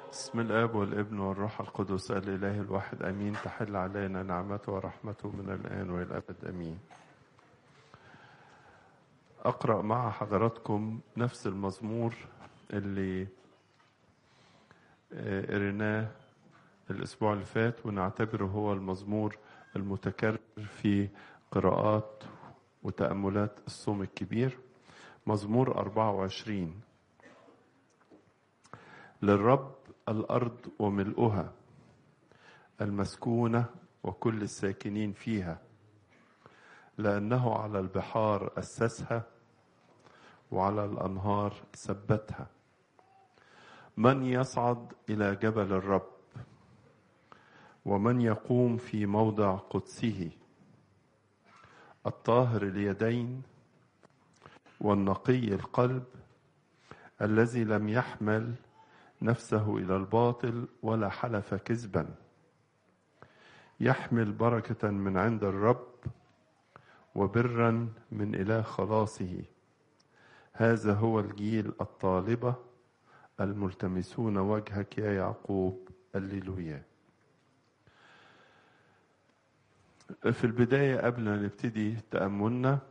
بسم الاب والابن والروح القدس الاله الواحد امين تحل علينا نعمته ورحمته من الان والى الابد امين اقرا مع حضراتكم نفس المزمور اللي قريناه الاسبوع اللي فات ونعتبره هو المزمور المتكرر في قراءات وتاملات الصوم الكبير مزمور 24 للرب الارض وملؤها المسكونه وكل الساكنين فيها لانه على البحار اسسها وعلى الانهار ثبتها من يصعد الى جبل الرب ومن يقوم في موضع قدسه الطاهر اليدين والنقي القلب الذي لم يحمل نفسه الى الباطل ولا حلف كذبا يحمل بركه من عند الرب وبرا من اله خلاصه هذا هو الجيل الطالبه الملتمسون وجهك يا يعقوب الليلويا في البدايه قبل ما نبتدي تاملنا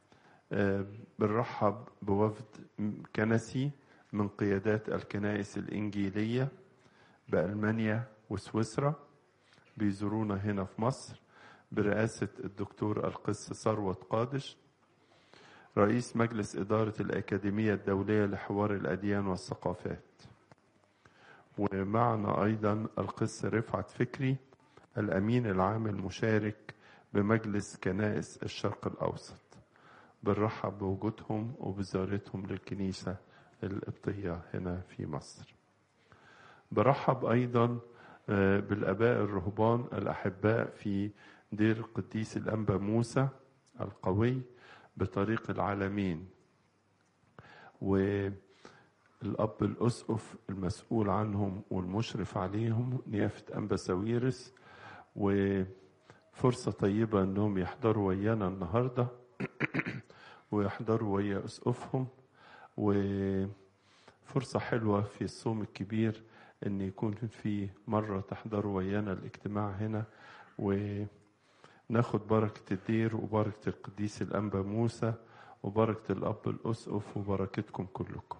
بنرحب بوفد كنسي من قيادات الكنائس الإنجيلية بألمانيا وسويسرا بيزورونا هنا في مصر برئاسة الدكتور القس ثروت قادش رئيس مجلس إدارة الأكاديمية الدولية لحوار الأديان والثقافات ومعنا أيضا القس رفعت فكري الأمين العام المشارك بمجلس كنائس الشرق الأوسط بنرحب بوجودهم وبزيارتهم للكنيسة القبطية هنا في مصر برحب أيضا بالآباء الرهبان الأحباء في دير القديس الأنبا موسى القوي بطريق العالمين والأب الأسقف المسؤول عنهم والمشرف عليهم نيافة أنبا ساويرس وفرصة طيبة أنهم يحضروا ويانا النهاردة ويحضروا ويا أسقفهم وفرصة حلوة في الصوم الكبير ان يكون في مرة تحضروا ويانا الاجتماع هنا وناخد بركة الدير وبركة القديس الأنبا موسى وبركة الأب الأسقف وبركتكم كلكم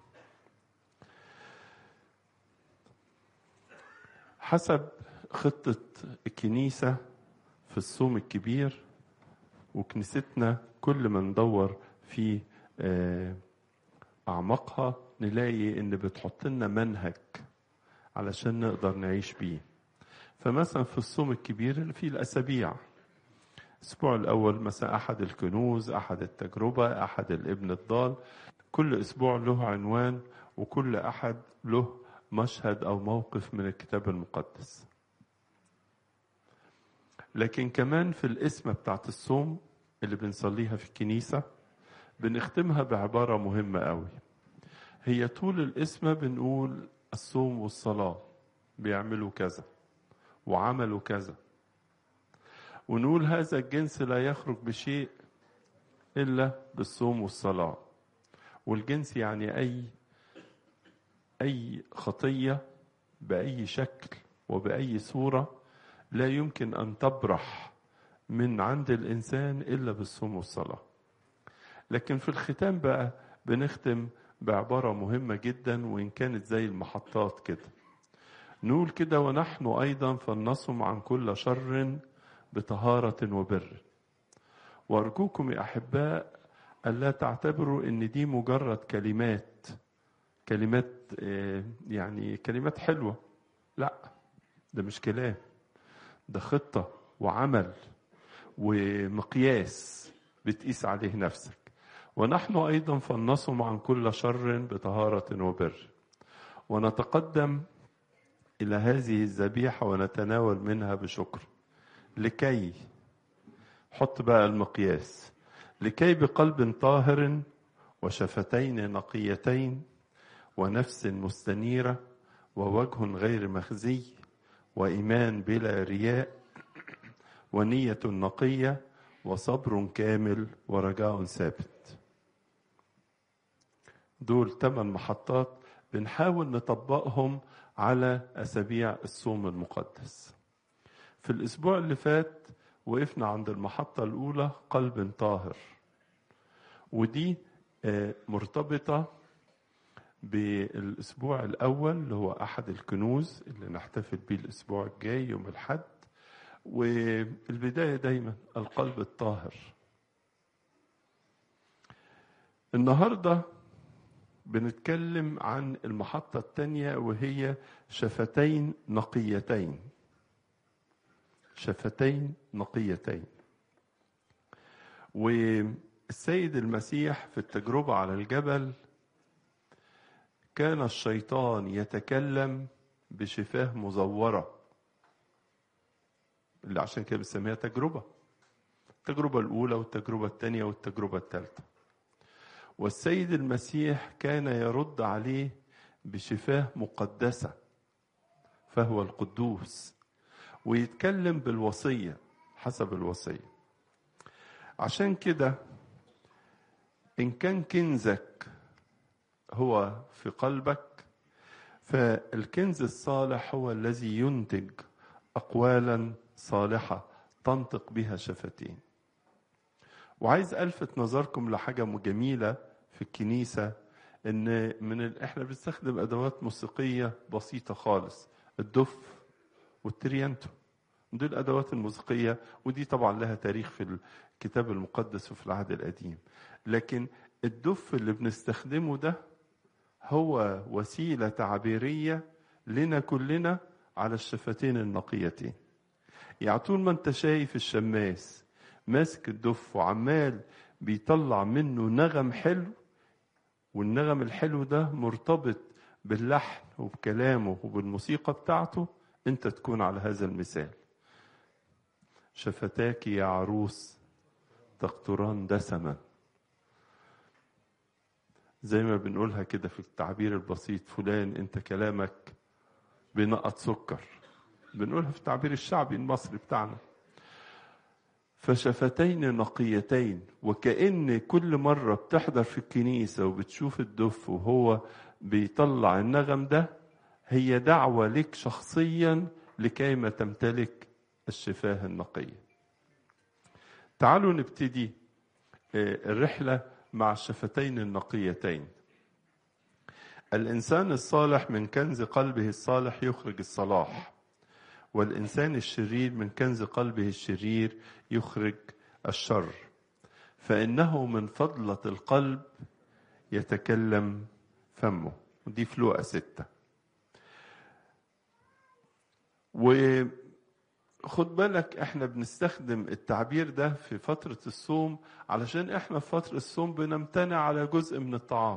حسب خطة الكنيسة في الصوم الكبير وكنيستنا كل ما ندور في آه أعماقها نلاقي إن بتحط لنا منهج علشان نقدر نعيش بيه فمثلا في الصوم الكبير اللي فيه الأسابيع الأسبوع الأول مثلا أحد الكنوز أحد التجربة أحد الابن الضال كل أسبوع له عنوان وكل أحد له مشهد أو موقف من الكتاب المقدس لكن كمان في الاسم بتاعت الصوم اللي بنصليها في الكنيسه بنختمها بعبارة مهمة قوي هي طول الاسم بنقول الصوم والصلاة بيعملوا كذا وعملوا كذا ونقول هذا الجنس لا يخرج بشيء إلا بالصوم والصلاة والجنس يعني أي أي خطية بأي شكل وبأي صورة لا يمكن أن تبرح من عند الإنسان إلا بالصوم والصلاة لكن في الختام بقى بنختم بعبارة مهمة جدا وإن كانت زي المحطات كده نقول كده ونحن أيضا فلنصم عن كل شر بطهارة وبر وأرجوكم يا أحباء ألا تعتبروا إن دي مجرد كلمات كلمات يعني كلمات حلوة لا ده مش كلام ده خطة وعمل ومقياس بتقيس عليه نفسك ونحن أيضا فلنصم عن كل شر بطهارة وبر ونتقدم إلى هذه الذبيحة ونتناول منها بشكر لكي حط بقى المقياس لكي بقلب طاهر وشفتين نقيتين ونفس مستنيرة ووجه غير مخزي وإيمان بلا رياء ونية نقية وصبر كامل ورجاء ثابت دول ثمان محطات بنحاول نطبقهم على أسابيع الصوم المقدس في الأسبوع اللي فات وقفنا عند المحطة الأولى قلب طاهر ودي مرتبطة بالأسبوع الأول اللي هو أحد الكنوز اللي نحتفل بيه الأسبوع الجاي يوم الحد والبداية دايما القلب الطاهر النهاردة بنتكلم عن المحطة الثانية وهي شفتين نقيتين شفتين نقيتين والسيد المسيح في التجربة على الجبل كان الشيطان يتكلم بشفاه مزورة اللي عشان كده بنسميها تجربة التجربة الأولى والتجربة الثانية والتجربة الثالثة والسيد المسيح كان يرد عليه بشفاه مقدسة فهو القدوس ويتكلم بالوصية حسب الوصية عشان كده إن كان كنزك هو في قلبك فالكنز الصالح هو الذي ينتج أقوالا صالحة تنطق بها شفتين وعايز ألفت نظركم لحاجة جميلة في الكنيسة إن من ال... إحنا بنستخدم أدوات موسيقية بسيطة خالص الدف والتريانتو دي الأدوات الموسيقية ودي طبعا لها تاريخ في الكتاب المقدس وفي العهد القديم لكن الدف اللي بنستخدمه ده هو وسيلة تعبيرية لنا كلنا على الشفتين النقيتين يعني طول ما انت شايف الشماس ماسك الدف وعمال بيطلع منه نغم حلو والنغم الحلو ده مرتبط باللحن وبكلامه وبالموسيقى بتاعته انت تكون على هذا المثال شفتاك يا عروس تقطران دسما زي ما بنقولها كده في التعبير البسيط فلان انت كلامك بنقط سكر بنقولها في التعبير الشعبي المصري بتاعنا فشفتين نقيتين وكأن كل مرة بتحضر في الكنيسة وبتشوف الدف وهو بيطلع النغم ده هي دعوة لك شخصيا لكي ما تمتلك الشفاه النقية تعالوا نبتدي الرحلة مع الشفتين النقيتين الإنسان الصالح من كنز قلبه الصالح يخرج الصلاح والإنسان الشرير من كنز قلبه الشرير يخرج الشر فإنه من فضلة القلب يتكلم فمه ودي في لوقا ستة وخد بالك احنا بنستخدم التعبير ده في فترة الصوم علشان احنا في فترة الصوم بنمتنع على جزء من الطعام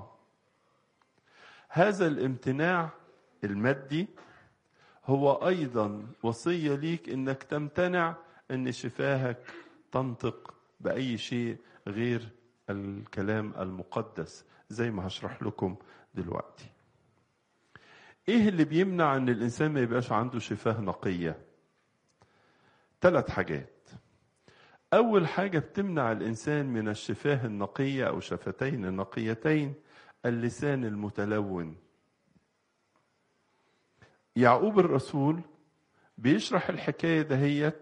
هذا الامتناع المادي هو ايضا وصيه ليك انك تمتنع ان شفاهك تنطق باي شيء غير الكلام المقدس زي ما هشرح لكم دلوقتي ايه اللي بيمنع ان الانسان ما يبقاش عنده شفاه نقيه ثلاث حاجات اول حاجه بتمنع الانسان من الشفاه النقيه او شفتين النقيتين اللسان المتلون يعقوب الرسول بيشرح الحكاية دهيت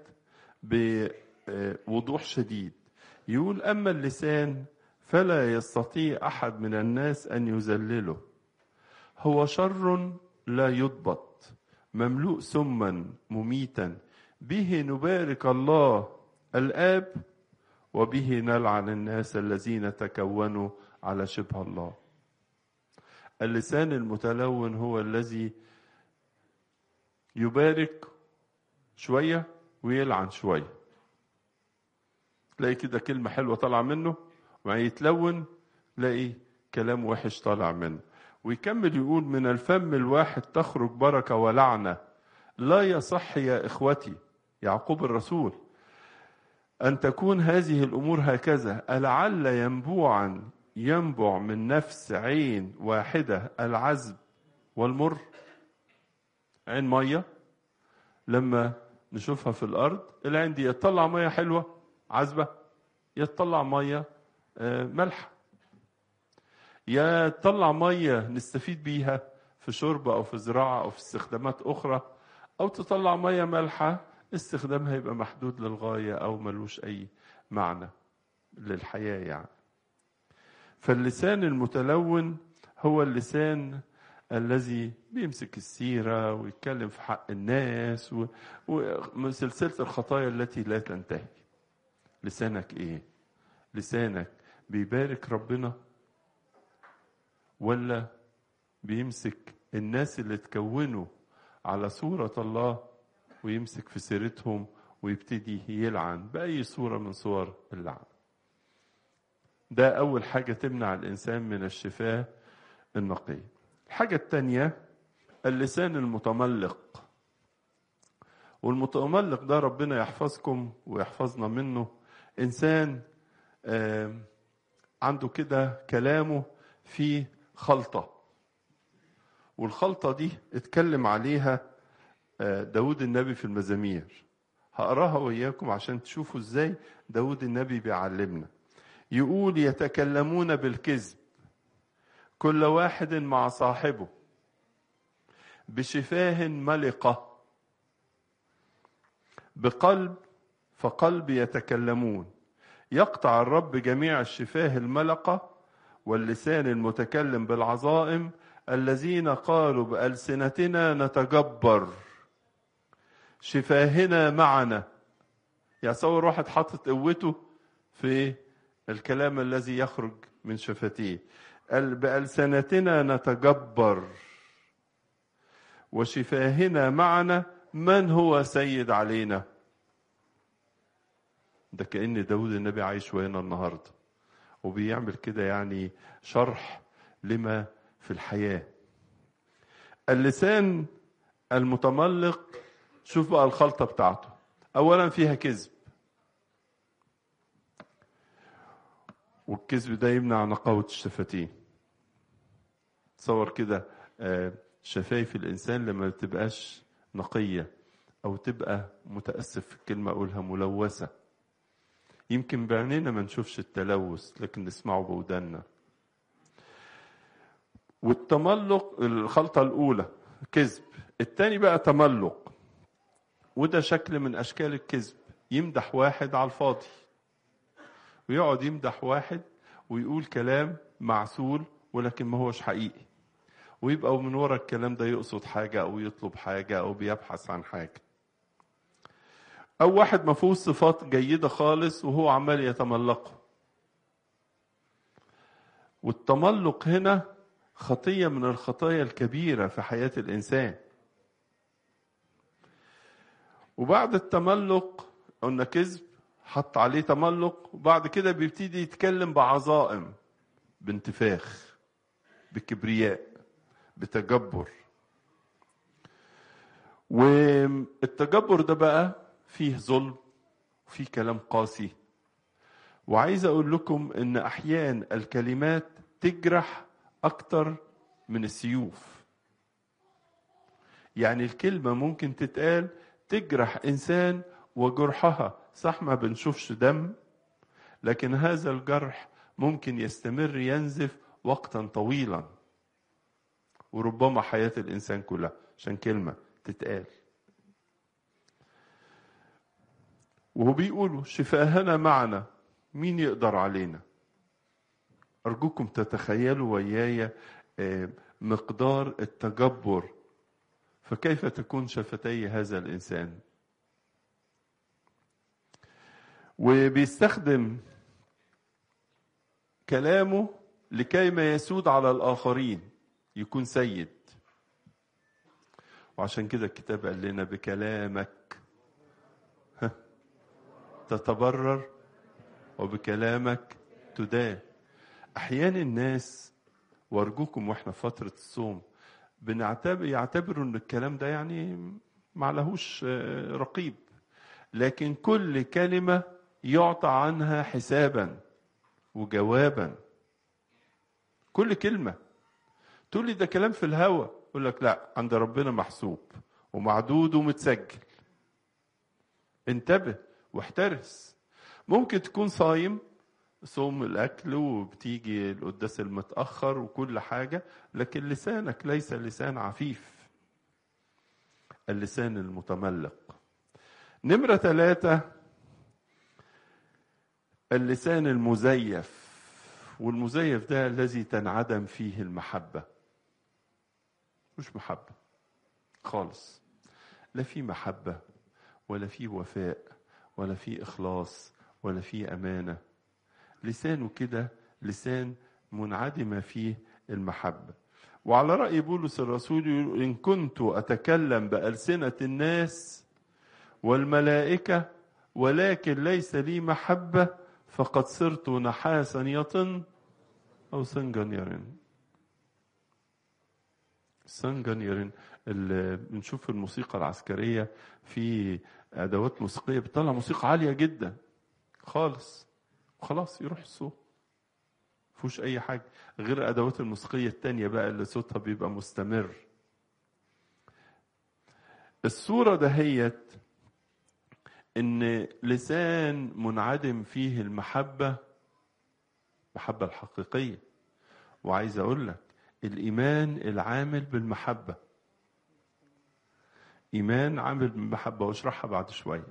بوضوح شديد يقول أما اللسان فلا يستطيع أحد من الناس أن يذلله هو شر لا يضبط مملوء سما مميتا به نبارك الله الآب وبه نلعن الناس الذين تكونوا على شبه الله اللسان المتلون هو الذي يبارك شوية ويلعن شوية تلاقي كده كلمة حلوة طالعة منه وما يتلون تلاقي كلام وحش طالع منه ويكمل يقول من الفم الواحد تخرج بركة ولعنة لا يصح يا إخوتي يعقوب الرسول أن تكون هذه الأمور هكذا ألعل ينبوعا ينبع من نفس عين واحدة العذب والمر عين ميه لما نشوفها في الارض العين دي يطلع ميه حلوه عذبه يطلع ميه ملح يا تطلع ميه نستفيد بيها في شرب أو في زراعة أو في استخدامات أخرى أو تطلع مية مالحة استخدامها يبقى محدود للغاية أو ملوش أي معنى للحياة يعني فاللسان المتلون هو اللسان الذي بيمسك السيرة ويتكلم في حق الناس و- وسلسلة الخطايا التي لا تنتهي لسانك ايه لسانك بيبارك ربنا ولا بيمسك الناس اللي تكونوا على صورة الله ويمسك في سيرتهم ويبتدي يلعن بأي صورة من صور اللعن ده أول حاجة تمنع الإنسان من الشفاه النقية الحاجة التانية اللسان المتملق والمتملق ده ربنا يحفظكم ويحفظنا منه إنسان آم، عنده كده كلامه فيه خلطة والخلطة دي اتكلم عليها آه، داود النبي في المزامير هقراها وإياكم عشان تشوفوا ازاي داود النبي بيعلمنا يقول يتكلمون بالكذب كل واحد مع صاحبه بشفاه ملقة بقلب فقلب يتكلمون يقطع الرب جميع الشفاه الملقة واللسان المتكلم بالعظائم الذين قالوا بألسنتنا نتجبر شفاهنا معنا يعني صور واحد حاطط قوته في الكلام الذي يخرج من شفتيه قال بألسنتنا نتجبر وشفاهنا معنا من هو سيد علينا ده كأن داود النبي عايش وهنا النهاردة وبيعمل كده يعني شرح لما في الحياة اللسان المتملق شوف بقى الخلطة بتاعته أولا فيها كذب والكذب ده يمنع نقاوة الشفتين تصور كده آه، شفايف الإنسان لما بتبقاش نقية أو تبقى متأسف في الكلمة أقولها ملوثة يمكن بعينينا ما نشوفش التلوث لكن نسمعه بوداننا والتملق الخلطة الأولى كذب التاني بقى تملق وده شكل من أشكال الكذب يمدح واحد على الفاضي ويقعد يمدح واحد ويقول كلام معسول ولكن ما هوش حقيقي ويبقى من ورا الكلام ده يقصد حاجة أو يطلب حاجة أو بيبحث عن حاجة أو واحد ما فيهوش صفات جيدة خالص وهو عمال يتملقه والتملق هنا خطية من الخطايا الكبيرة في حياة الإنسان وبعد التملق قلنا كذب حط عليه تملق وبعد كده بيبتدي يتكلم بعظائم بانتفاخ بكبرياء بتجبر والتجبر ده بقى فيه ظلم وفيه كلام قاسي وعايز اقول لكم ان احيان الكلمات تجرح اكتر من السيوف يعني الكلمة ممكن تتقال تجرح انسان وجرحها صح ما بنشوفش دم لكن هذا الجرح ممكن يستمر ينزف وقتا طويلا وربما حياة الإنسان كلها عشان كلمة تتقال وهو بيقولوا شفاهنا معنا مين يقدر علينا أرجوكم تتخيلوا وياي آه، مقدار التجبر فكيف تكون شفتي هذا الإنسان وبيستخدم كلامه لكي ما يسود على الآخرين يكون سيد وعشان كده الكتاب قال لنا بكلامك ها، تتبرر وبكلامك تدان أحيانا الناس وأرجوكم وإحنا في فترة الصوم بنعتبر يعتبروا إن الكلام ده يعني معلهوش آه، رقيب لكن كل كلمة يعطى عنها حسابا وجوابا كل كلمة تقول لي ده كلام في الهوى يقول لك لا عند ربنا محسوب ومعدود ومتسجل انتبه واحترس ممكن تكون صايم صوم الأكل وبتيجي القداس المتأخر وكل حاجة لكن لسانك ليس لسان عفيف اللسان المتملق نمرة ثلاثة اللسان المزيف والمزيف ده الذي تنعدم فيه المحبة مش محبة خالص لا في محبة ولا في وفاء ولا في إخلاص ولا في أمانة لسانه كده لسان منعدمة فيه المحبة وعلى رأي بولس الرسول يقول إن كنت أتكلم بألسنة الناس والملائكة ولكن ليس لي محبة فقد صرت نحاسا يطن أو سنجنيرين سنجنيرين اللي بنشوف الموسيقى العسكرية في أدوات موسيقية بتطلع موسيقى عالية جدا خالص خلاص يروح الصوت فيهوش أي حاجة غير الأدوات الموسيقية التانية بقى اللي صوتها بيبقى مستمر الصورة دهيت إن لسان منعدم فيه المحبة المحبة الحقيقية وعايز أقول لك الإيمان العامل بالمحبة إيمان عامل بالمحبة واشرحها بعد شوية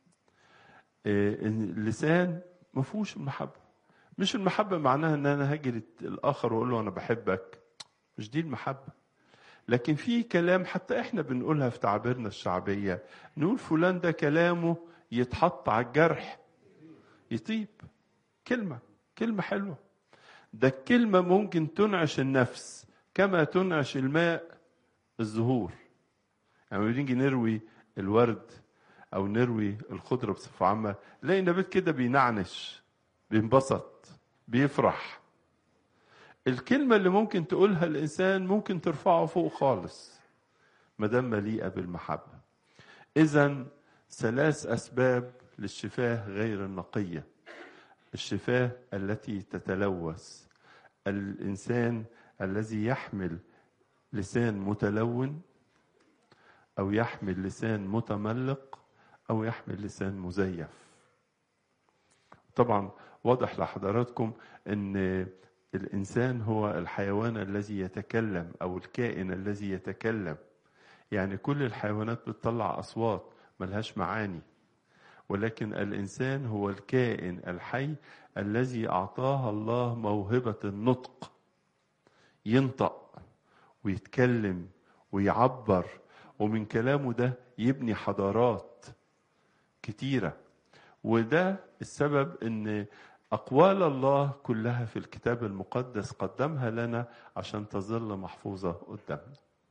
اللسان ما فيهوش المحبة مش المحبة معناها ان انا هاجي الاخر واقول له انا بحبك مش دي المحبة لكن في كلام حتى احنا بنقولها في تعابيرنا الشعبية نقول فلان ده كلامه يتحط على الجرح يطيب كلمة كلمة حلوة ده الكلمة ممكن تنعش النفس كما تنعش الماء الزهور يعني لما بنيجي نروي الورد او نروي الخضره بصفه عامه نلاقي النبات كده بينعنش بينبسط بيفرح الكلمة اللي ممكن تقولها الإنسان ممكن ترفعه فوق خالص ما دام مليئة بالمحبة إذا ثلاث أسباب للشفاه غير النقية الشفاه التي تتلوث الإنسان الذي يحمل لسان متلون أو يحمل لسان متملق أو يحمل لسان مزيف طبعا واضح لحضراتكم ان الانسان هو الحيوان الذي يتكلم او الكائن الذي يتكلم يعني كل الحيوانات بتطلع اصوات ملهاش معاني ولكن الانسان هو الكائن الحي الذي اعطاه الله موهبه النطق ينطق ويتكلم ويعبر ومن كلامه ده يبني حضارات كتيره وده السبب ان اقوال الله كلها في الكتاب المقدس قدمها لنا عشان تظل محفوظه قدامنا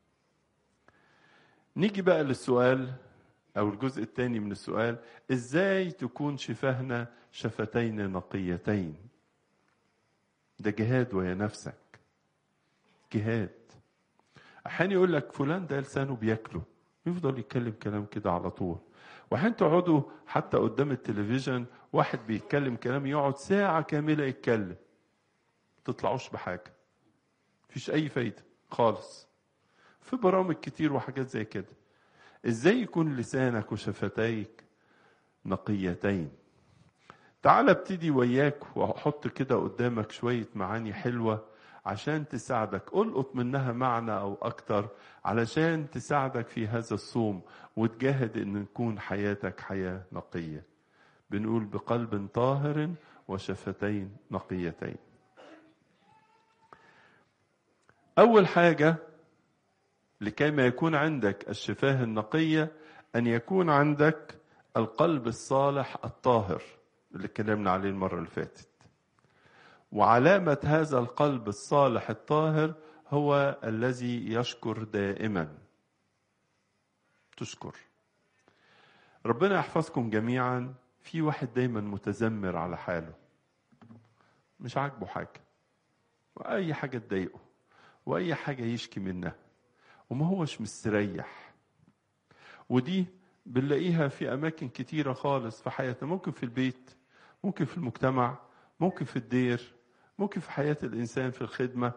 نيجي بقى للسؤال او الجزء الثاني من السؤال ازاي تكون شفاهنا شفتين نقيتين ده جهاد ويا نفسك جهاد احيانا يقول لك فلان ده لسانه بياكله يفضل يتكلم كلام كده على طول وحين تقعدوا حتى قدام التلفزيون واحد بيتكلم كلام يقعد ساعة كاملة يتكلم تطلعوش بحاجة مفيش أي فايدة خالص في برامج كتير وحاجات زي كده ازاي يكون لسانك وشفتيك نقيتين تعال ابتدي وياك واحط كده قدامك شوية معاني حلوة عشان تساعدك القط منها معنى او اكتر علشان تساعدك في هذا الصوم وتجاهد ان تكون حياتك حياه نقيه بنقول بقلب طاهر وشفتين نقيتين اول حاجه لكي ما يكون عندك الشفاه النقيه ان يكون عندك القلب الصالح الطاهر اللي اتكلمنا عليه المره اللي فاتت وعلامة هذا القلب الصالح الطاهر هو الذي يشكر دائما تشكر ربنا يحفظكم جميعا في واحد دايما متذمر على حاله مش عاجبه حاجة وأي حاجة تضايقه وأي حاجة يشكي منها وما هوش مستريح ودي بنلاقيها في أماكن كتيرة خالص في حياتنا ممكن في البيت ممكن في المجتمع ممكن في الدير ممكن في حياة الإنسان في الخدمة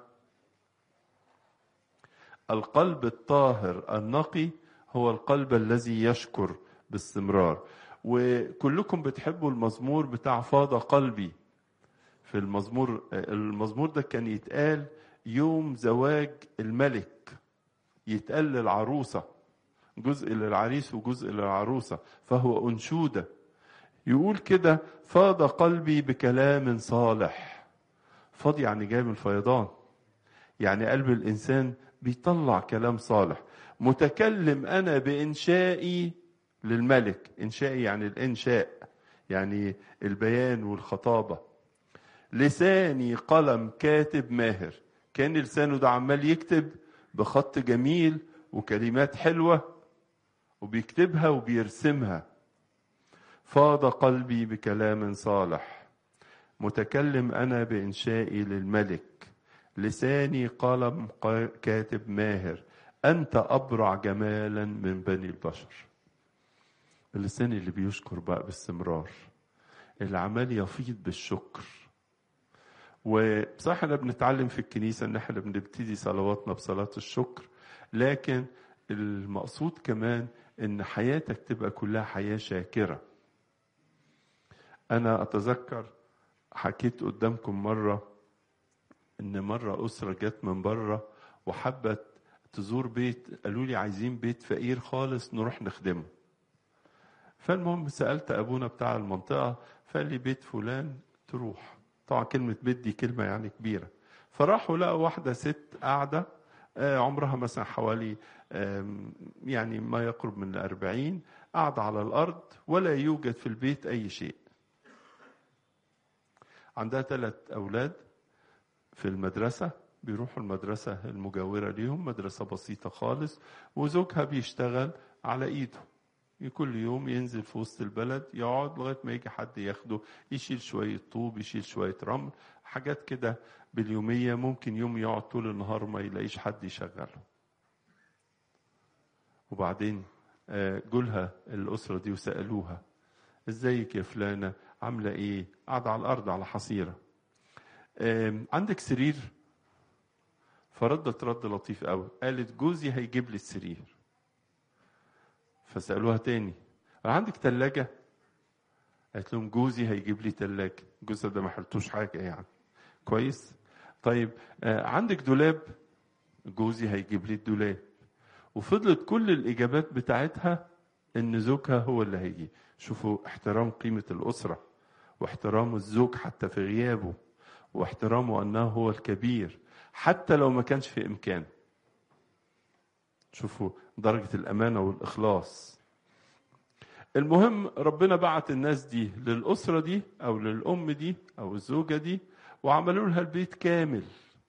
القلب الطاهر النقي هو القلب الذي يشكر باستمرار وكلكم بتحبوا المزمور بتاع فاض قلبي في المزمور المزمور ده كان يتقال يوم زواج الملك يتقال للعروسة جزء للعريس وجزء للعروسة فهو أنشودة يقول كده فاض قلبي بكلام صالح فاض يعني جاي من الفيضان يعني قلب الإنسان بيطلع كلام صالح متكلم أنا بإنشائي للملك إنشائي يعني الإنشاء يعني البيان والخطابة لساني قلم كاتب ماهر كان لسانه ده عمال يكتب بخط جميل وكلمات حلوة وبيكتبها وبيرسمها فاض قلبي بكلام صالح متكلم أنا بإنشائي للملك لساني قلم كاتب ماهر أنت أبرع جمالا من بني البشر اللسان اللي بيشكر بقى باستمرار اللي عمال يفيض بالشكر وبصراحة احنا بنتعلم في الكنيسة ان احنا بنبتدي صلواتنا بصلاة الشكر لكن المقصود كمان ان حياتك تبقى كلها حياة شاكرة انا اتذكر حكيت قدامكم مرة ان مرة اسرة جت من بره وحبت تزور بيت قالوا لي عايزين بيت فقير خالص نروح نخدمه فالمهم سألت أبونا بتاع المنطقة فقال لي بيت فلان تروح طبعا كلمة بيت دي كلمة يعني كبيرة فراحوا لقوا واحدة ست قاعدة عمرها مثلا حوالي يعني ما يقرب من الأربعين قاعدة على الأرض ولا يوجد في البيت أي شيء عندها ثلاث أولاد في المدرسة بيروحوا المدرسة المجاورة ليهم مدرسة بسيطة خالص وزوجها بيشتغل على إيده كل يوم ينزل في وسط البلد يقعد لغايه ما يجي حد ياخده يشيل شويه طوب يشيل شويه رمل حاجات كده باليوميه ممكن يوم يقعد طول النهار ما يلاقيش حد يشغله وبعدين جولها الاسره دي وسالوها ازيك يا فلانه عامله ايه قاعده على الارض على حصيره عندك سرير فردت رد لطيف قوي قالت جوزي هيجيب لي السرير فسألوها تاني عندك تلاجة؟ قالت لهم جوزي هيجيب لي تلاجة جوزها ده ما حلتوش حاجة يعني كويس طيب آه عندك دولاب جوزي هيجيب لي الدولاب وفضلت كل الإجابات بتاعتها إن زوجها هو اللي هيجي شوفوا احترام قيمة الأسرة واحترام الزوج حتى في غيابه واحترامه أنه هو الكبير حتى لو ما كانش في إمكانه شوفوا درجة الأمانة والإخلاص المهم ربنا بعت الناس دي للأسرة دي أو للأم دي أو الزوجة دي وعملوا لها البيت كامل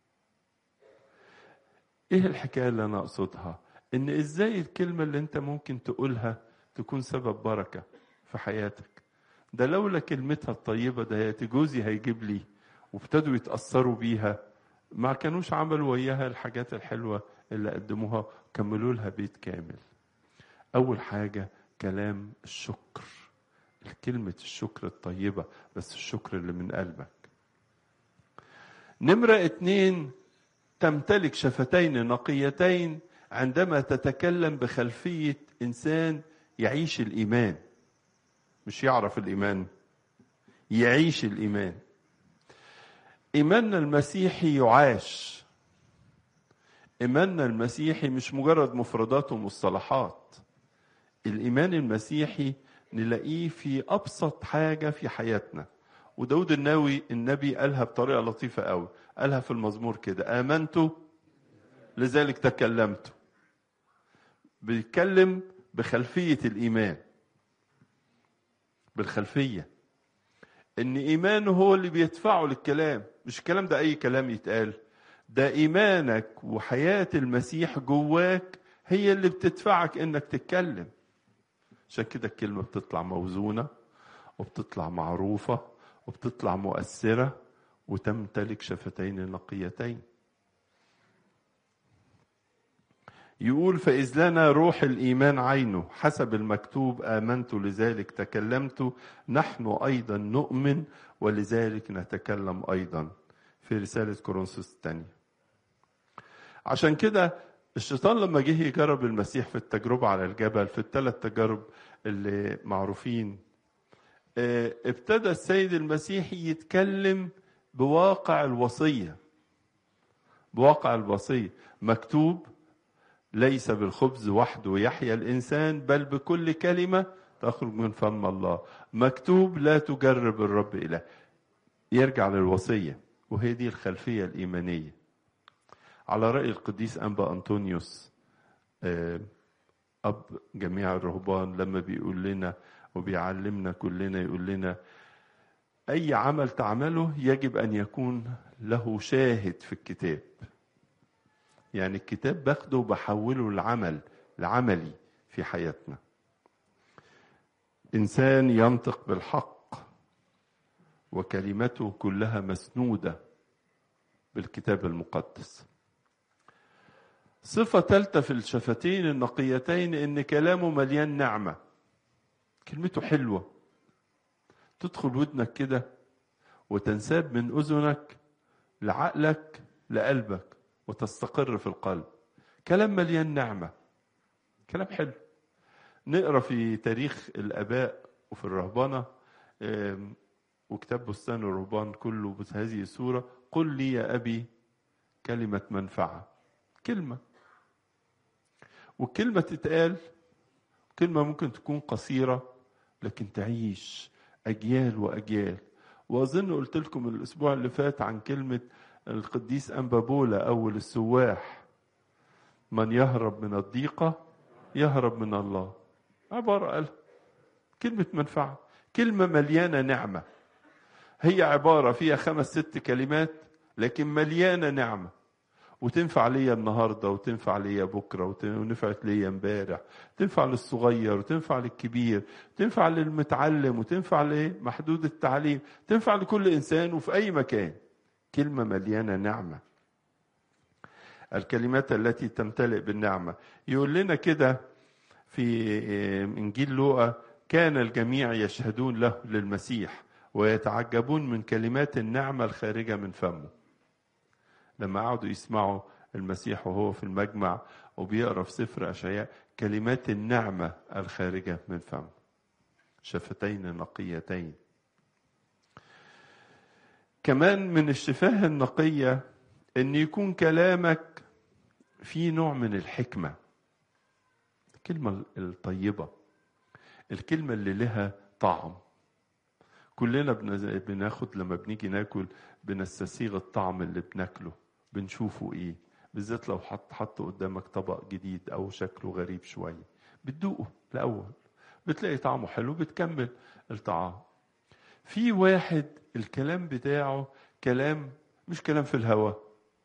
إيه الحكاية اللي أنا أقصدها إن إزاي الكلمة اللي أنت ممكن تقولها تكون سبب بركة في حياتك ده لولا كلمتها الطيبة ده جوزي هيجيب لي وابتدوا يتأثروا بيها ما كانوش عملوا وياها الحاجات الحلوة اللي قدموها كملوا لها بيت كامل أول حاجة كلام الشكر كلمة الشكر الطيبة بس الشكر اللي من قلبك نمرة اتنين تمتلك شفتين نقيتين عندما تتكلم بخلفية إنسان يعيش الإيمان مش يعرف الإيمان يعيش الإيمان إيماننا المسيحي يعاش إيماننا المسيحي مش مجرد مفردات ومصطلحات الإيمان المسيحي نلاقيه في أبسط حاجة في حياتنا وداود الناوي النبي قالها بطريقة لطيفة قوي قالها في المزمور كده آمنت لذلك تكلمت بيتكلم بخلفية الإيمان بالخلفية إن إيمانه هو اللي بيدفعه للكلام مش الكلام ده أي كلام يتقال ده إيمانك وحياة المسيح جواك هي اللي بتدفعك إنك تتكلم عشان كده الكلمة بتطلع موزونة وبتطلع معروفة وبتطلع مؤثرة وتمتلك شفتين نقيتين يقول فإذ لنا روح الإيمان عينه حسب المكتوب آمنت لذلك تكلمت نحن أيضا نؤمن ولذلك نتكلم أيضا في رسالة كورنثوس الثانية عشان كده الشيطان لما جه يجرب المسيح في التجربة على الجبل في الثلاث تجارب اللي معروفين ابتدى السيد المسيح يتكلم بواقع الوصية بواقع الوصية مكتوب ليس بالخبز وحده يحيا الإنسان بل بكل كلمة تخرج من فم الله مكتوب لا تجرب الرب إله يرجع للوصية وهي دي الخلفية الإيمانية على رأي القديس أنبا أنطونيوس أب جميع الرهبان لما بيقول لنا وبيعلمنا كلنا يقول لنا أي عمل تعمله يجب أن يكون له شاهد في الكتاب يعني الكتاب باخده وبحوله لعمل لعملي في حياتنا إنسان ينطق بالحق وكلمته كلها مسنودة بالكتاب المقدس صفة ثالثة في الشفتين النقيتين إن كلامه مليان نعمة كلمته حلوة تدخل ودنك كده وتنساب من أذنك لعقلك لقلبك وتستقر في القلب كلام مليان نعمة كلام حلو نقرا في تاريخ الآباء وفي الرهبنة وكتاب بستان الرهبان كله بهذه الصورة قل لي يا أبي كلمة منفعة كلمة والكلمة تتقال كلمة ممكن تكون قصيرة لكن تعيش أجيال وأجيال وأظن قلت لكم الأسبوع اللي فات عن كلمة القديس أنبابولا أول السواح من يهرب من الضيقة يهرب من الله عبارة قال كلمة منفعة كلمة مليانة نعمة هي عبارة فيها خمس ست كلمات لكن مليانة نعمة وتنفع ليا النهاردة وتنفع ليا بكرة ونفعت ليا امبارح تنفع للصغير وتنفع للكبير تنفع للمتعلم وتنفع لمحدود التعليم تنفع لكل إنسان وفي أي مكان كلمة مليانة نعمة الكلمات التي تمتلئ بالنعمة يقول لنا كده في إنجيل لوقا كان الجميع يشهدون له للمسيح ويتعجبون من كلمات النعمة الخارجة من فمه لما قعدوا يسمعوا المسيح وهو في المجمع وبيقرا في سفر اشعياء كلمات النعمه الخارجه من فمه شفتين نقيتين كمان من الشفاه النقيه ان يكون كلامك فيه نوع من الحكمه الكلمه الطيبه الكلمه اللي لها طعم كلنا بناخد لما بنيجي ناكل بنستسيغ الطعم اللي بناكله بنشوفه ايه بالذات لو حط حط قدامك طبق جديد او شكله غريب شويه بتدوقه الاول بتلاقي طعمه حلو بتكمل الطعام في واحد الكلام بتاعه كلام مش كلام في الهواء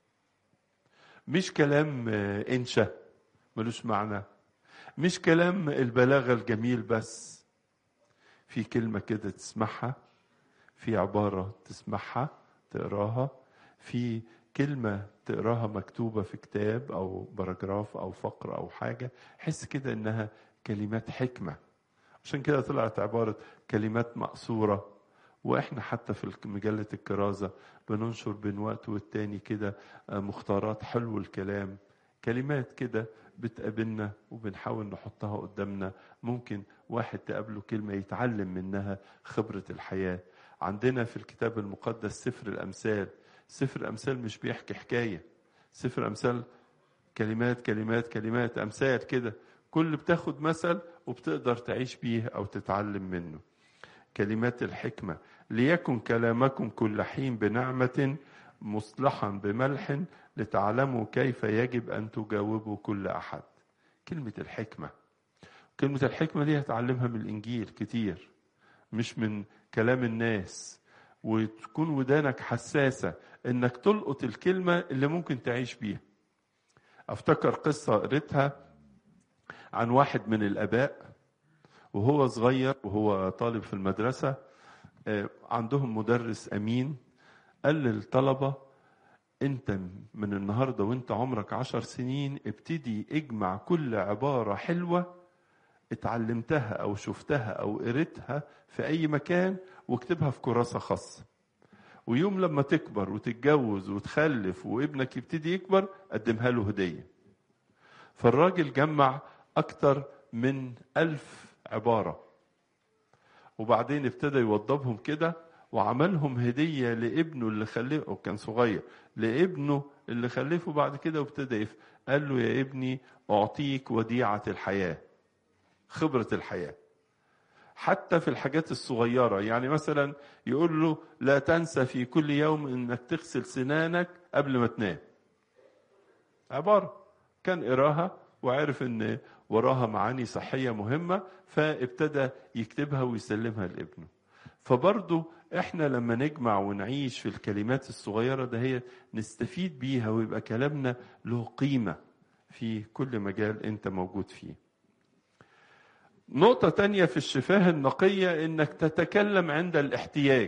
مش كلام انشا ملوش معنى مش كلام البلاغه الجميل بس في كلمه كده تسمعها في عباره تسمعها تقراها في كلمة تقراها مكتوبة في كتاب أو باراجراف أو فقرة أو حاجة حس كده إنها كلمات حكمة عشان كده طلعت عبارة كلمات مقصورة وإحنا حتى في مجلة الكرازة بننشر بين وقت والتاني كده مختارات حلو الكلام كلمات كده بتقابلنا وبنحاول نحطها قدامنا ممكن واحد تقابله كلمة يتعلم منها خبرة الحياة عندنا في الكتاب المقدس سفر الأمثال سفر الأمثال مش بيحكي حكاية سفر الأمثال كلمات كلمات كلمات أمثال كده كل بتاخد مثل وبتقدر تعيش بيه أو تتعلم منه كلمات الحكمة ليكن كلامكم كل حين بنعمة مصلحا بملح لتعلموا كيف يجب أن تجاوبوا كل أحد كلمة الحكمة كلمة الحكمة دي هتعلمها من الإنجيل كتير مش من كلام الناس وتكون ودانك حساسة انك تلقط الكلمة اللي ممكن تعيش بيها افتكر قصة قريتها عن واحد من الاباء وهو صغير وهو طالب في المدرسة عندهم مدرس امين قال للطلبة انت من النهاردة وانت عمرك عشر سنين ابتدي اجمع كل عبارة حلوة اتعلمتها او شفتها او قريتها في اي مكان واكتبها في كراسة خاصة ويوم لما تكبر وتتجوز وتخلف وابنك يبتدي يكبر قدمها له هدية فالراجل جمع أكتر من ألف عبارة وبعدين ابتدى يوضبهم كده وعملهم هدية لابنه اللي خلفه وكان صغير لابنه اللي خلفه بعد كده وابتدى يف قال له يا ابني أعطيك وديعة الحياة خبرة الحياة حتى في الحاجات الصغيرة يعني مثلا يقول له لا تنسى في كل يوم انك تغسل سنانك قبل ما تنام عبارة كان قراها وعرف ان وراها معاني صحية مهمة فابتدى يكتبها ويسلمها لابنه فبرضه احنا لما نجمع ونعيش في الكلمات الصغيرة ده هي نستفيد بيها ويبقى كلامنا له قيمة في كل مجال انت موجود فيه نقطة تانية في الشفاه النقية انك تتكلم عند الاحتياج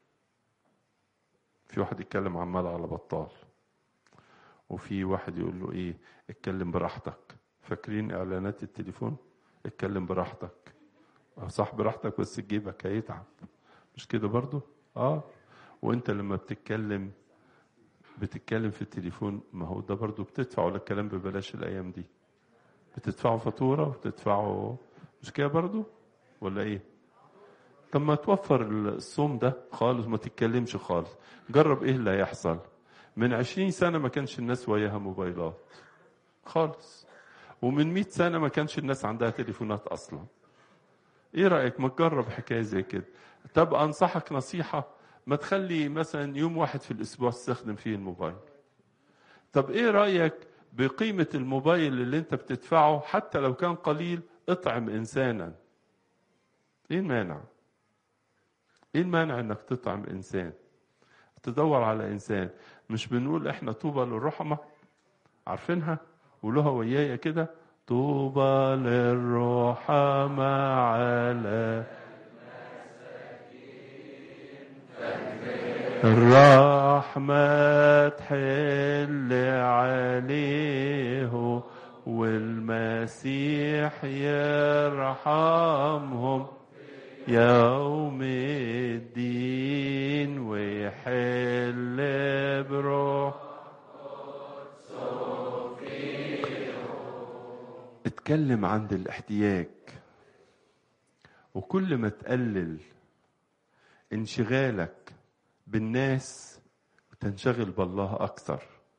في واحد يتكلم عمال على بطال وفي واحد يقول له ايه اتكلم براحتك فاكرين اعلانات التليفون اتكلم براحتك صح براحتك بس جيبك هيتعب مش كده برضو اه وانت لما بتتكلم بتتكلم في التليفون ما هو ده برضو بتدفعوا الكلام ببلاش الايام دي بتدفعوا فاتوره وبتدفعوا مش كده برضو ولا ايه طب ما توفر الصوم ده خالص ما تتكلمش خالص جرب ايه اللي هيحصل من عشرين سنة ما كانش الناس وياها موبايلات خالص ومن مئة سنة ما كانش الناس عندها تليفونات أصلا ايه رأيك ما تجرب حكاية زي كده طب أنصحك نصيحة ما تخلي مثلا يوم واحد في الأسبوع تستخدم فيه الموبايل طب ايه رأيك بقيمة الموبايل اللي انت بتدفعه حتى لو كان قليل اطعم انسانا ايه المانع ايه المانع انك تطعم انسان تدور على انسان مش بنقول احنا طوبى للرحمة عارفينها قولوها ويايا كده طوبى للرحمة على الرحمة تحل عليه والمسيح يرحمهم يوم الدين ويحل بروح اتكلم عند الاحتياج وكل ما تقلل انشغالك بالناس تنشغل بالله اكثر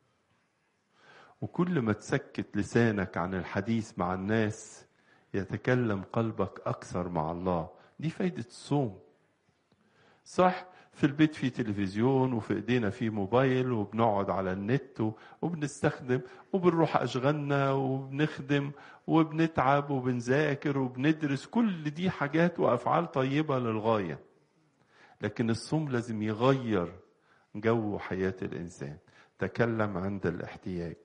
وكل ما تسكت لسانك عن الحديث مع الناس يتكلم قلبك اكثر مع الله دي فايده الصوم صح في البيت في تلفزيون وفي ايدينا في موبايل وبنقعد على النت وبنستخدم وبنروح اشغالنا وبنخدم وبنتعب وبنذاكر وبندرس كل دي حاجات وافعال طيبه للغايه لكن الصوم لازم يغير جو حياه الانسان تكلم عند الاحتياج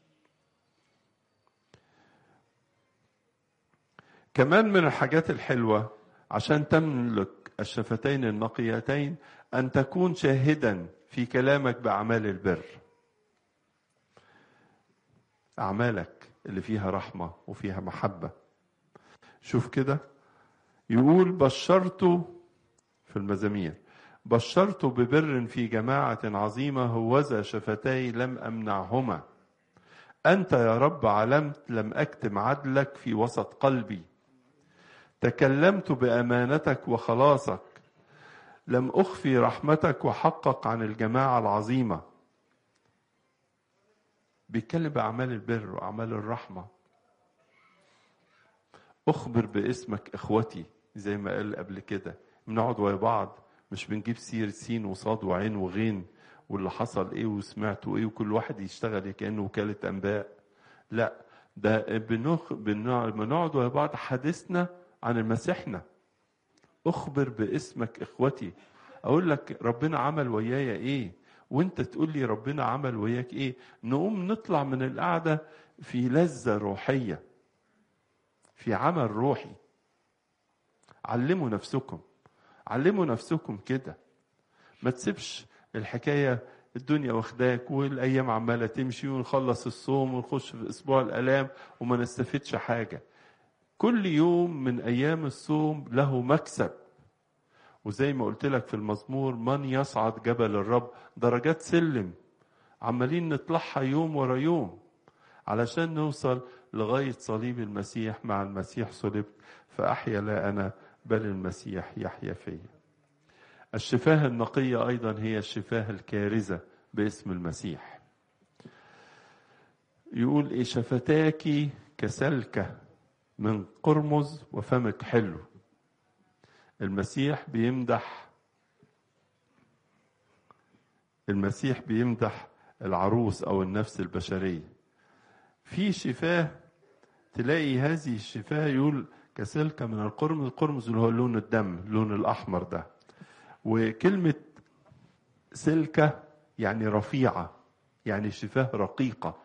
كمان من الحاجات الحلوه عشان تملك الشفتين النقيتين ان تكون شاهدا في كلامك باعمال البر اعمالك اللي فيها رحمه وفيها محبه شوف كده يقول بشرته في المزامير بشرت ببر في جماعه عظيمه هوذا شفتي لم امنعهما انت يا رب علمت لم اكتم عدلك في وسط قلبي تكلمت بامانتك وخلاصك لم اخفي رحمتك وحقق عن الجماعه العظيمه بيتكلم باعمال البر واعمال الرحمه اخبر باسمك اخوتي زي ما قال قبل كده بنقعد ويا بعض مش بنجيب سير سين وصاد وعين وغين واللي حصل ايه وسمعته ايه وكل واحد يشتغل كانه وكاله انباء لا ده بنخ... بنقعد ويا بعض حديثنا عن المسيحنا اخبر باسمك اخوتي اقول لك ربنا عمل ويايا ايه وانت تقول لي ربنا عمل وياك ايه نقوم نطلع من القعده في لذه روحيه في عمل روحي علموا نفسكم علموا نفسكم كده ما تسيبش الحكايه الدنيا واخداك والايام عماله تمشي ونخلص الصوم ونخش في اسبوع الالام وما نستفدش حاجه كل يوم من ايام الصوم له مكسب وزي ما قلت لك في المزمور من يصعد جبل الرب درجات سلم عمالين نطلعها يوم ورا يوم علشان نوصل لغاية صليب المسيح مع المسيح صلبت فأحيا لا أنا بل المسيح يحيا فيا الشفاه النقية أيضا هي الشفاه الكارزة باسم المسيح يقول إيه شفتاك كسلكة من قرمز وفمك حلو المسيح بيمدح المسيح بيمدح العروس أو النفس البشرية في شفاه تلاقي هذه الشفاه يقول كسلكة من القرمز القرمز اللي هو لون الدم اللون الأحمر ده وكلمة سلكة يعني رفيعة يعني شفاه رقيقة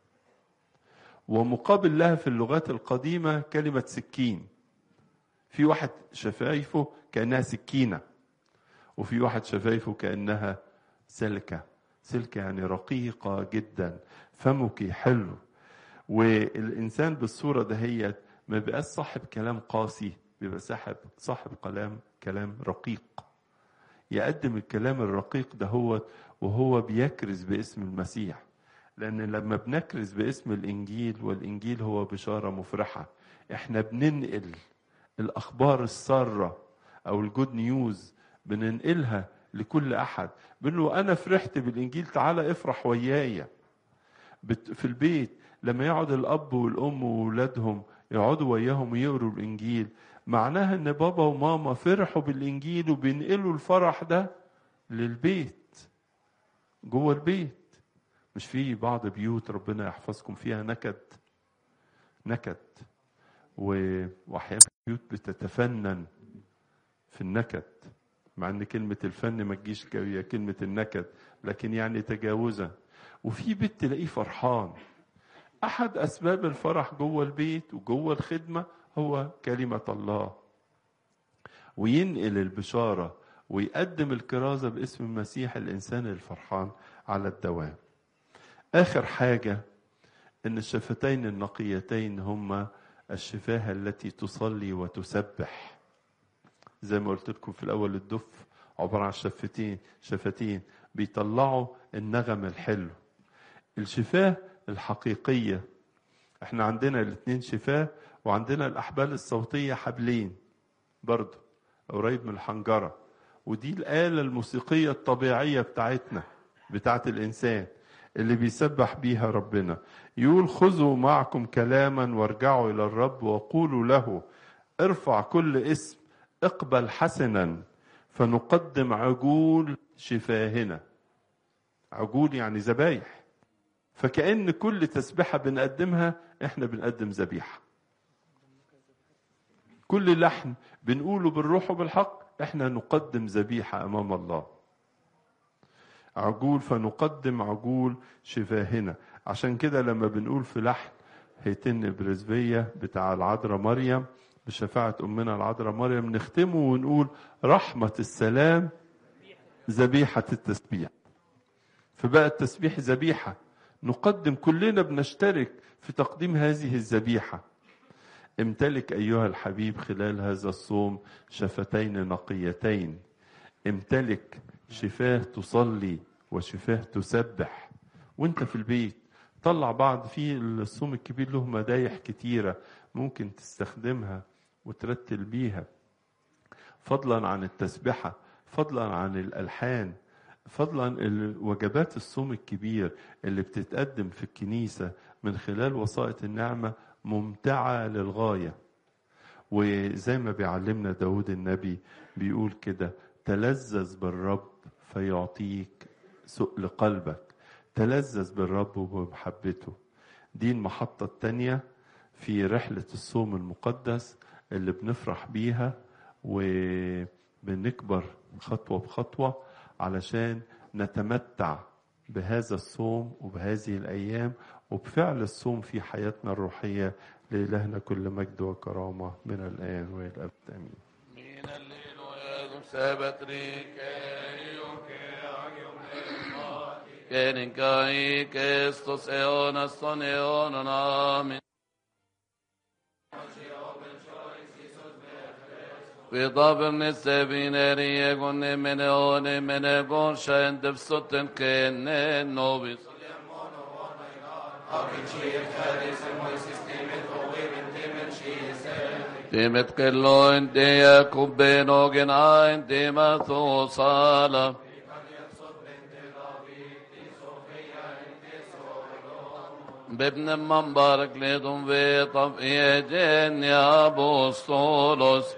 ومقابل لها في اللغات القديمة كلمة سكين في واحد شفايفه كأنها سكينة وفي واحد شفايفه كأنها سلكة سلكة يعني رقيقة جدا فمك حلو والإنسان بالصورة دهيت ما بيبقاش صاحب كلام قاسي بيبقى صاحب صاحب كلام كلام رقيق يقدم الكلام الرقيق ده هو وهو بيكرز باسم المسيح لأن لما بنكرز باسم الإنجيل والإنجيل هو بشارة مفرحة إحنا بننقل الأخبار السارة أو الجود نيوز بننقلها لكل أحد بنقول له أنا فرحت بالإنجيل تعالى افرح ويايا في البيت لما يقعد الأب والأم وولادهم يقعدوا وياهم ويقروا الإنجيل معناها إن بابا وماما فرحوا بالإنجيل وبينقلوا الفرح ده للبيت جوه البيت مش في بعض بيوت ربنا يحفظكم فيها نكد نكد وأحيانا بيوت بتتفنن في النكد مع ان كلمة الفن ما تجيش هي كلمة النكد لكن يعني تجاوزا وفي بيت تلاقيه فرحان احد اسباب الفرح جوه البيت وجوه الخدمة هو كلمة الله وينقل البشارة ويقدم الكرازة باسم المسيح الإنسان الفرحان على الدوام آخر حاجة إن الشفتين النقيتين هما الشفاه التي تصلي وتسبح زي ما قلت لكم في الأول الدف عبارة عن شفتين شفتين بيطلعوا النغم الحلو الشفاه الحقيقية احنا عندنا الاثنين شفاه وعندنا الأحبال الصوتية حبلين برضه قريب من الحنجرة ودي الآلة الموسيقية الطبيعية بتاعتنا بتاعت الإنسان اللي بيسبح بيها ربنا يقول خذوا معكم كلاما وارجعوا إلى الرب وقولوا له ارفع كل اسم اقبل حسنا فنقدم عجول شفاهنا عجول يعني ذبايح فكأن كل تسبحة بنقدمها احنا بنقدم ذبيحة كل لحن بنقوله بالروح وبالحق احنا نقدم ذبيحة امام الله عجول فنقدم عجول شفاهنا عشان كده لما بنقول في لحن هيتن برزبية بتاع العذراء مريم بشفاعة أمنا العذراء مريم نختمه ونقول رحمة السلام ذبيحة التسبيح فبقى التسبيح ذبيحة نقدم كلنا بنشترك في تقديم هذه الذبيحة امتلك أيها الحبيب خلال هذا الصوم شفتين نقيتين امتلك شفاه تصلي وشفاه تسبح وانت في البيت طلع بعض في الصوم الكبير له مدايح كتيرة ممكن تستخدمها وترتل بيها فضلا عن التسبحة فضلا عن الألحان فضلا وجبات الصوم الكبير اللي بتتقدم في الكنيسة من خلال وسائط النعمة ممتعة للغاية وزي ما بيعلمنا داود النبي بيقول كده تلذذ بالرب فيعطيك سؤل قلبك تلذذ بالرب وبمحبته دي المحطة التانية في رحلة الصوم المقدس اللي بنفرح بيها وبنكبر خطوة بخطوة علشان نتمتع بهذا الصوم وبهذه الأيام وبفعل الصوم في حياتنا الروحية لإلهنا كل مجد وكرامة من الآن وإلى الأبد آمين من الليل ويذ سبت Genin kai Kristus eonas ton eonon amen. Vidabern sebineri egon mene one mene gon shen devsoten kene nobis. Timet kello inte Jakobben och en inte Mathusala. بابن منبرك لدم في طفئة يا أبوسطولوس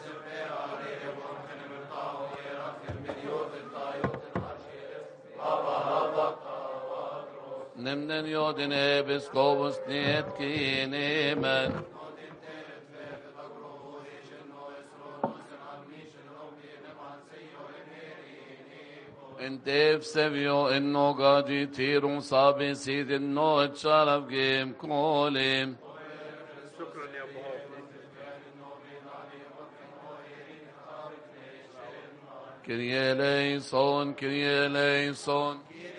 نمن يودن بسكوبس نيت كيني من انت بسبيو انو قاجي تيرون صابي سيد انو اتشرف جيم كوليم كريه ليسون كريه ليسون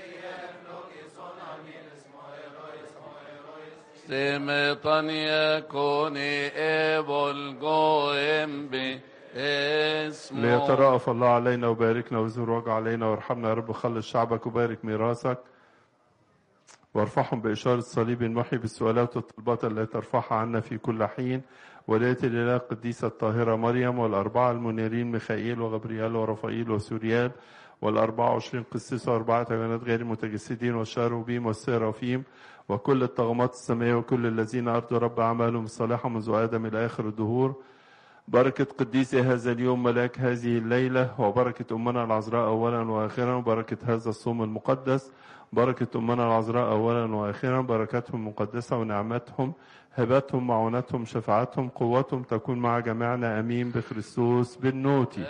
سمطن يكون ايبول قوم بي اسمه ليترأف الله علينا وباركنا ويزور وجه علينا وارحمنا يا رب خلص شعبك وبارك ميراثك وارفعهم بإشارة صليب محي بالسؤالات والطلبات التي ترفعها عنا في كل حين ولاية الإله القديسة الطاهرة مريم والأربعة المنيرين ميخائيل وغبريال ورفائيل وسوريال والأربعة وعشرين قسيس وأربعة عيونات غير المتجسدين والشاروبيم والسيرافيم وكل الطغمات السماوية وكل الذين أرضوا رب أعمالهم الصالحة منذ آدم إلى آخر الدهور بركة قديسي هذا اليوم ملاك هذه الليلة وبركة أمنا العذراء أولا وآخرا وبركة هذا الصوم المقدس بركة أمنا العذراء أولا وآخرا بركاتهم المقدسة ونعمتهم هبتهم معونتهم شفاعتهم قوتهم تكون مع جميعنا أمين بخريستوس بالنوتي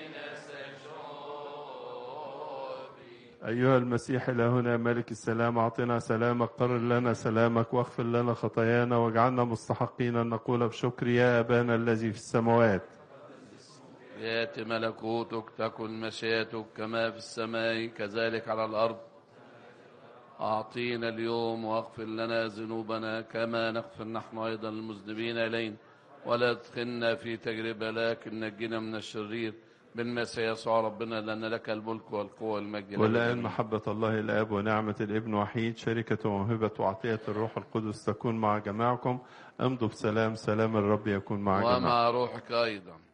أيها المسيح إلهنا ملك السلام أعطنا سلامك قرر لنا سلامك واغفر لنا خطايانا واجعلنا مستحقين أن نقول بشكر يا أبانا الذي في السماوات يأتي ملكوتك تكن مشيئتك كما في السماء كذلك على الأرض أعطينا اليوم واغفر لنا ذنوبنا كما نغفر نحن أيضا المذنبين إلينا ولا تدخلنا في تجربة لكن نجنا من الشرير بالمسيح يسوع ربنا لأن لك الملك والقوة والمجد والآن محبة الله الآب ونعمة الابن وحيد شركة وموهبة وعطية الروح القدس تكون مع جميعكم امضوا بسلام سلام الرب يكون مع جميعكم ومع روحك أيضا